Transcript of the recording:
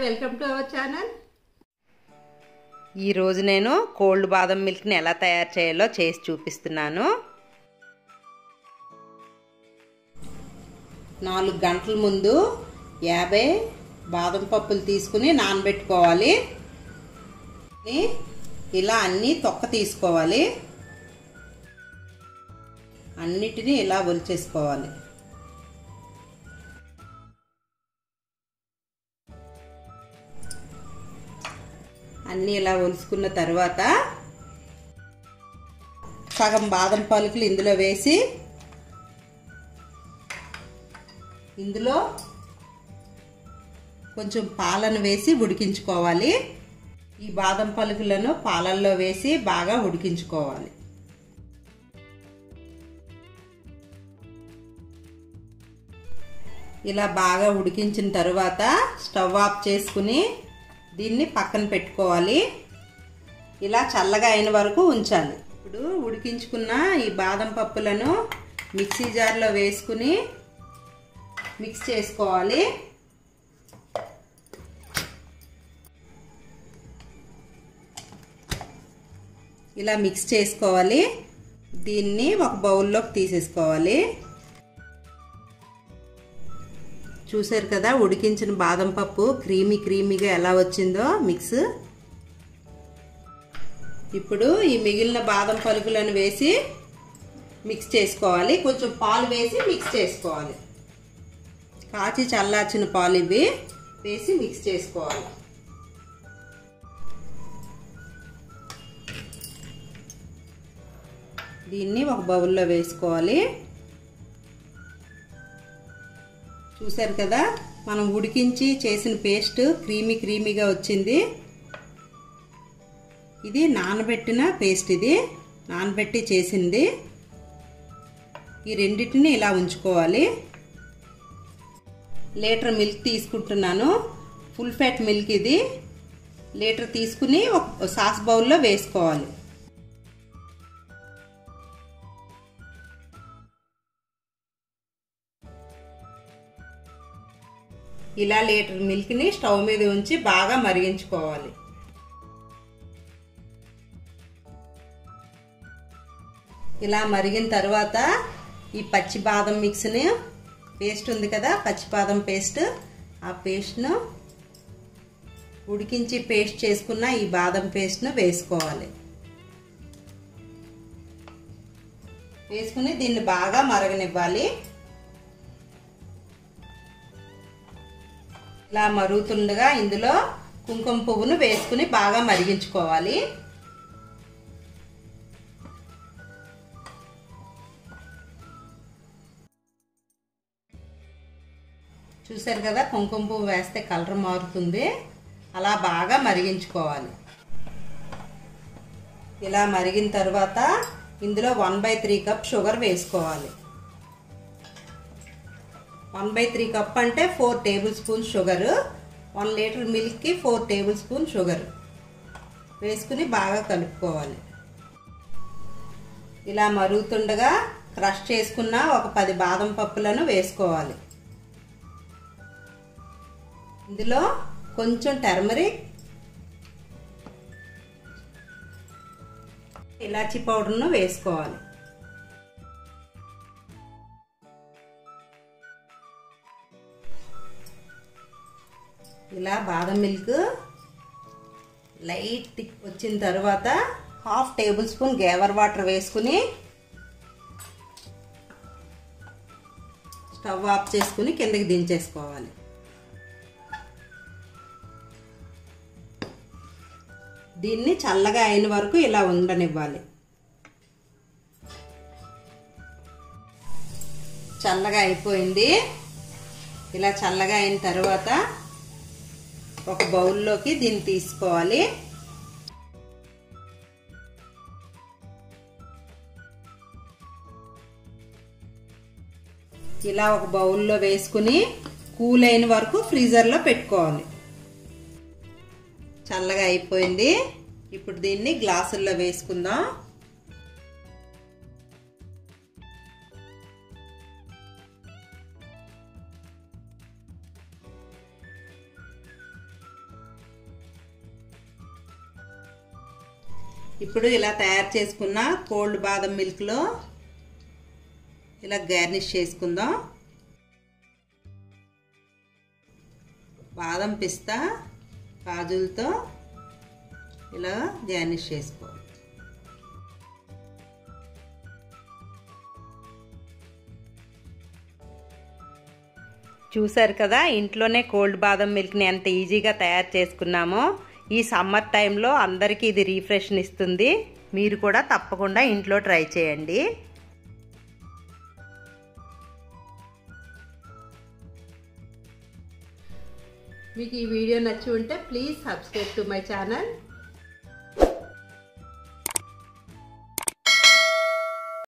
welcome to our channel ఈరోజు నేను cold బాదం మిల్క్ని ఎలా తయారు చేయాలో చేసి చూపిస్తున్నాను నాలుగు గంటల ముందు యాభై బాదం పప్పులు తీసుకుని నానబెట్టుకోవాలి ఇలా అన్నీ తొక్క తీసుకోవాలి అన్నిటినీ ఇలా ఒలిచేసుకోవాలి అన్నీ ఇలా ఒలుసుకున్న తర్వాత సగం బాదం పలుకులు ఇందులో వేసి ఇందులో కొంచెం పాలను వేసి ఉడికించుకోవాలి ఈ బాదం పలుకులను పాలల్లో వేసి బాగా ఉడికించుకోవాలి ఇలా బాగా ఉడికించిన తర్వాత స్టవ్ ఆఫ్ చేసుకుని దీన్ని పక్కన పెట్టుకోవాలి ఇలా చల్లగా అయిన వరకు ఉంచాలి ఇప్పుడు ఉడికించుకున్న ఈ బాదం పప్పులను మిక్సీ జార్లో వేసుకుని మిక్స్ చేసుకోవాలి ఇలా మిక్స్ చేసుకోవాలి దీన్ని ఒక బౌల్లోకి తీసేసుకోవాలి చూసారు కదా ఉడికించిన బాదం పప్పు క్రీమీ క్రీమీగా ఎలా వచ్చిందో మిక్స్ ఇప్పుడు ఈ మిగిలిన బాదం పలుకులను వేసి మిక్స్ చేసుకోవాలి కొంచెం పాలు వేసి మిక్స్ చేసుకోవాలి కాచి చల్లార్చిన పాలు ఇవి వేసి మిక్స్ చేసుకోవాలి దీన్ని ఒక బౌల్లో వేసుకోవాలి చూసారు కదా మనం ఉడికించి చేసిన పేస్ట్ క్రీమీ క్రీమీగా వచ్చింది ఇది నానబెట్టిన పేస్ట్ ఇది నానబెట్టి చేసింది ఈ రెండింటిని ఇలా ఉంచుకోవాలి లీటర్ మిల్క్ తీసుకుంటున్నాను ఫుల్ ఫ్యాట్ మిల్క్ ఇది లీటర్ తీసుకుని ఒక సాస్ బౌల్లో వేసుకోవాలి ఇలా లీటర్ మిల్క్ని స్టవ్ మీద ఉంచి బాగా మరిగించుకోవాలి ఇలా మరిగిన తర్వాత ఈ పచ్చి బాదం మిక్స్ని పేస్ట్ ఉంది కదా పచ్చి బాదం పేస్ట్ ఆ పేస్ట్ను ఉడికించి పేస్ట్ చేసుకున్న ఈ బాదం పేస్ట్ను వేసుకోవాలి వేసుకుని దీన్ని బాగా మరగనివ్వాలి ఇలా మరుగుతుండగా ఇందులో కుంకుమ పువ్వును వేసుకుని బాగా మరిగించుకోవాలి చూసారు కదా కుంకుమ పువ్వు వేస్తే కలర్ మారుతుంది అలా బాగా మరిగించుకోవాలి ఇలా మరిగిన తర్వాత ఇందులో one by three cup sugar వేసుకోవాలి వన్ బై త్రీ కప్ అంటే four tablespoon sugar one litre మిల్క్కి ఫోర్ టేబుల్ స్పూన్ షుగర్ వేసుకుని బాగా కలుపుకోవాలి ఇలా మరుగుతుండగా క్రష్ చేసుకున్న ఒక పది బాదం పప్పులను వేసుకోవాలి ఇందులో కొంచెం టర్మరిక్ ఇలాచీ పౌడర్ను వేసుకోవాలి ఇలా బాదం మిల్క్ లైట్ వచ్చిన తర్వాత హాఫ్ టేబుల్ స్పూన్ గేవర్ వాటర్ వేసుకుని స్టవ్ ఆఫ్ చేసుకుని కిందకి దించేసుకోవాలి దీన్ని చల్లగా అయిన వరకు ఇలా ఉండనివ్వాలి చల్లగా అయిపోయింది ఇలా చల్లగా అయిన తర్వాత ఒక బౌల్లోకి దీన్ని తీసుకోవాలి ఇలా ఒక బౌల్లో వేసుకుని కూల్ అయిన వరకు ఫ్రీజర్లో పెట్టుకోవాలి చల్లగా అయిపోయింది ఇప్పుడు దీన్ని గ్లాసుల్లో వేసుకుందాం ఇప్పుడు ఇలా తయారు చేసుకున్న కోల్డ్ బాదం మిల్క్లో ఇలా గార్నిష్ చేసుకుందాం బాదం పిస్తా కాజులతో ఇలా గార్నిష్ చేసుకోవాలి చూసారు కదా ఇంట్లోనే కోల్డ్ బాదం మిల్క్ని ఎంత ఈజీగా తయారు చేసుకున్నామో ఈ సమ్మర్ టైంలో అందరికీ ఇది రీఫ్రెష్ని ఇస్తుంది మీరు కూడా తప్పకుండా ఇంట్లో ట్రై చేయండి మీకు ఈ వీడియో నచ్చి ఉంటే please subscribe to my channel